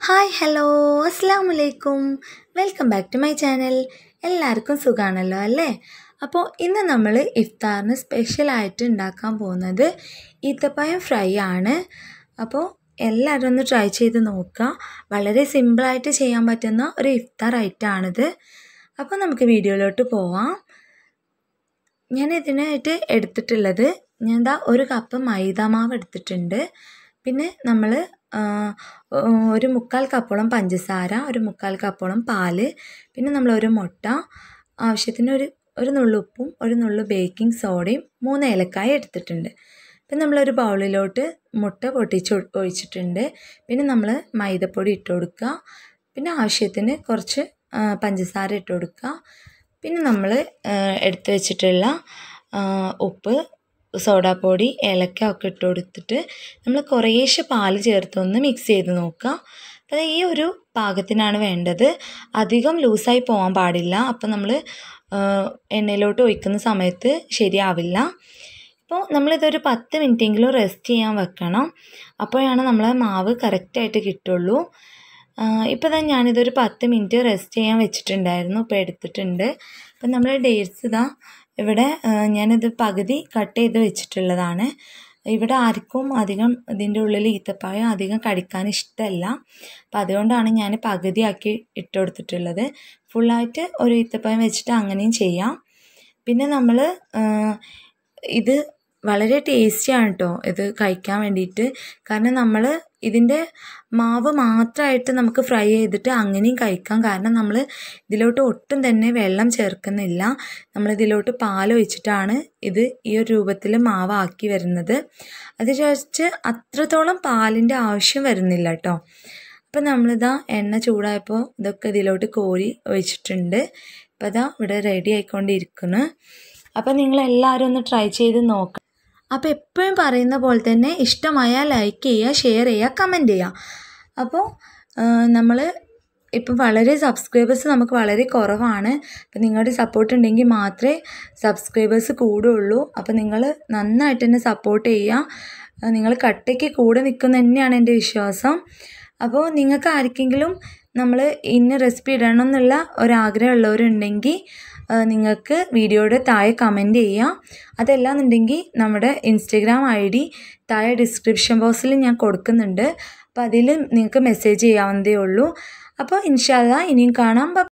hi hello അസ്സാം വലൈക്കും welcome back to my channel എല്ലാവർക്കും സുഖമാണല്ലോ അല്ലേ അപ്പോൾ ഇന്ന് നമ്മൾ ഇഫ്താറിന് സ്പെഷ്യലായിട്ട് ഉണ്ടാക്കാൻ പോകുന്നത് ഈത്തപ്പഴം ഫ്രൈ ആണ് അപ്പോൾ എല്ലാവരും ഒന്ന് ട്രൈ ചെയ്ത് നോക്കുക വളരെ സിമ്പിളായിട്ട് ചെയ്യാൻ പറ്റുന്ന ഒരു ഇഫ്താർ ഐറ്റമാണിത് അപ്പോൾ നമുക്ക് വീഡിയോയിലോട്ട് പോവാം ഞാൻ ഇതിനായിട്ട് എടുത്തിട്ടുള്ളത് ഞാൻ ദാ ഒരു കപ്പ് മൈദ മാവ് എടുത്തിട്ടുണ്ട് പിന്നെ നമ്മൾ ഒരു മുക്കാൽ കപ്പോളം പഞ്ചസാര ഒരു മുക്കാൽ കപ്പോളം പാല് പിന്നെ നമ്മൾ ഒരു മുട്ട ആവശ്യത്തിന് ഒരു ഒരു നുള്ളുപ്പും ഒരു നുള്ളു ബേക്കിംഗ് സോഡയും മൂന്ന് ഏലക്കായ എടുത്തിട്ടുണ്ട് പിന്നെ നമ്മളൊരു ബൗളിലോട്ട് മുട്ട പൊട്ടിച്ച് ഒഴിച്ചിട്ടുണ്ട് പിന്നെ നമ്മൾ മൈദപ്പൊടി ഇട്ട് കൊടുക്കുക പിന്നെ ആവശ്യത്തിന് കുറച്ച് പഞ്ചസാര ഇട്ട് കൊടുക്കുക പിന്നെ നമ്മൾ എടുത്ത് വെച്ചിട്ടുള്ള ഉപ്പ് സോഡാപ്പൊടി ഏലക്ക ഒക്കെ ഇട്ട് കൊടുത്തിട്ട് നമ്മൾ കുറേശ്ശെ പാൽ ചേർത്തൊന്ന് മിക്സ് ചെയ്ത് നോക്കുക അപ്പോൾ ഈ ഒരു പാകത്തിനാണ് വേണ്ടത് അധികം ലൂസായി പോകാൻ പാടില്ല അപ്പോൾ നമ്മൾ എണ്ണയിലോട്ട് ഒഴിക്കുന്ന സമയത്ത് ശരിയാവില്ല അപ്പോൾ നമ്മളിതൊരു പത്ത് മിനിറ്റെങ്കിലും റെസ്റ്റ് ചെയ്യാൻ വെക്കണം അപ്പോഴാണ് നമ്മളെ മാവ് കറക്റ്റായിട്ട് കിട്ടുള്ളൂ ഇപ്പോൾ തന്നെ ഞാനിതൊരു പത്ത് മിനിറ്റ് റെസ്റ്റ് ചെയ്യാൻ വെച്ചിട്ടുണ്ടായിരുന്നു ഇപ്പോൾ എടുത്തിട്ടുണ്ട് അപ്പം നമ്മൾ ഡേറ്റ്സ് ഇതാ ഇവിടെ ഞാനിത് പകുതി കട്ട് ചെയ്ത് വെച്ചിട്ടുള്ളതാണ് ഇവിടെ ആർക്കും അധികം ഇതിൻ്റെ ഉള്ളിൽ ഈത്തപ്പഴം അധികം കടിക്കാൻ ഇഷ്ടമല്ല അപ്പം അതുകൊണ്ടാണ് ഞാൻ പകുതിയാക്കി ഇട്ട് കൊടുത്തിട്ടുള്ളത് ഫുള്ളായിട്ട് ഒരു ഈത്തപ്പഴം വെച്ചിട്ട് അങ്ങനെയും ചെയ്യാം പിന്നെ നമ്മൾ ഇത് വളരെ ടേസ്റ്റിയാണ് കേട്ടോ ഇത് കഴിക്കാൻ വേണ്ടിയിട്ട് കാരണം നമ്മൾ ഇതിൻ്റെ മാവ് മാത്രമായിട്ട് നമുക്ക് ഫ്രൈ ചെയ്തിട്ട് അങ്ങനെയും കഴിക്കാം കാരണം നമ്മൾ ഇതിലോട്ട് ഒട്ടും തന്നെ വെള്ളം ചേർക്കുന്നില്ല നമ്മൾ ഇതിലോട്ട് പാൽ ഒഴിച്ചിട്ടാണ് ഇത് ഈ ഒരു രൂപത്തിൽ മാവാക്കി വരുന്നത് അത് ചേർച്ച് അത്രത്തോളം പാലിൻ്റെ ആവശ്യം വരുന്നില്ല കേട്ടോ അപ്പം നമ്മളിതാ എണ്ണ ചൂടായപ്പോൾ ഇതൊക്കെ ഇതിലോട്ട് കോരി ഒഴിച്ചിട്ടുണ്ട് അപ്പോൾ ഇതാ ഇവിടെ റെഡി ആയിക്കൊണ്ടിരിക്കുന്നു അപ്പോൾ നിങ്ങളെല്ലാവരും ഒന്ന് ട്രൈ ചെയ്ത് നോക്കാം അപ്പോൾ എപ്പോഴും പറയുന്ന പോലെ തന്നെ ഇഷ്ടമായാൽ ലൈക്ക് ചെയ്യുക ഷെയർ ചെയ്യുക കമൻറ്റ് ചെയ്യുക അപ്പോൾ നമ്മൾ ഇപ്പം വളരെ സബ്സ്ക്രൈബേഴ്സ് നമുക്ക് വളരെ കുറവാണ് അപ്പം നിങ്ങളുടെ സപ്പോർട്ട് ഉണ്ടെങ്കിൽ മാത്രമേ സബ്സ്ക്രൈബേഴ്സ് കൂടുള്ളൂ അപ്പോൾ നിങ്ങൾ നന്നായിട്ട് തന്നെ സപ്പോർട്ട് ചെയ്യുക നിങ്ങൾ കട്ടയ്ക്ക് കൂടെ നിൽക്കുന്ന തന്നെയാണ് എൻ്റെ വിശ്വാസം അപ്പോൾ നിങ്ങൾക്ക് ആർക്കെങ്കിലും നമ്മൾ ഇന്ന റെസിപ്പി ഇടണം എന്നുള്ള ഒരാഗ്രഹമുള്ളവരുണ്ടെങ്കിൽ നിങ്ങൾക്ക് വീഡിയോയുടെ താഴെ കമൻറ്റ് ചെയ്യാം അതല്ല എന്നുണ്ടെങ്കിൽ നമ്മുടെ ഇൻസ്റ്റഗ്രാം ഐ ഡി താഴെ ഡിസ്ക്രിപ്ഷൻ ബോക്സിൽ ഞാൻ കൊടുക്കുന്നുണ്ട് അപ്പോൾ അതിൽ നിങ്ങൾക്ക് മെസ്സേജ് ചെയ്യാവുന്നതേ ഉള്ളൂ അപ്പോൾ ഇൻഷാല്ല ഇനിയും കാണാം